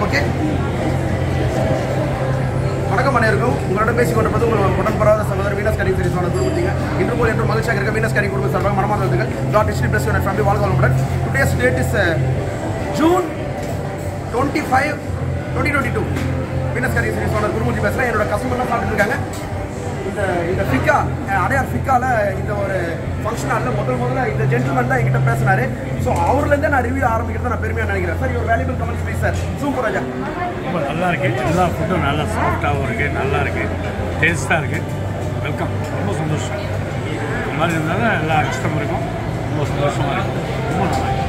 okay வணக்கம் அனைவருக்கும் உங்களோட பேசிக் கொண்டிருப்பது உங்கள் உடன்படாத சகோதரர் வீனஸ் கரி சீரிஸோட குடும்பத்தீங்க இன்று போல் என்று மகிழ்ச்சியாக இருக்க வீனஸ் கரி குடும்ப சார்பாக மனமார்ந்ததுகள் dot history plus unit family வாழ்க வளமுடன் today's date is June twenty five twenty twenty two Venus curry சீரிஸோட குருமூர்த்தி பேசுகிறேன் என்னோட கஸ்டமர்லாம் சாப்பிட்டு இருக்காங்க இந்த இந்த ஃபிக்கா அஹ் அடையார் ஃபிக்கால இந்த ஒரு ஃபங்க்ஷன் ஹாலில் முதல் முதல்ல இந்த ஜென்டில்மேன் தான் என்கிட்ட பேசினாரு ஸோ அவர்லேருந்தே நான் ரிவ்யூ ஆரம்பிக்கிறத நான் பெருமையாக நினைக்கிறேன் சார் ஒரு valuable comments please sir super ராஜா ரொம்ப நல்லா இருக்கு எல்லா ஃபுட்டும் நல்லா சாஃப்டாகவும் இருக்கு நல்லா இருக்கு டேஸ்ட்டாக இருக்கு வெல்கம் ரொம்ப சந்தோஷம் இந்த மாதிரி இருந்தாலும் எல்லா கஸ்டமருக்கும் ரொம்ப சந்தோஷமாக இருக்கும் ரொம்ப நல்லா இருக்கு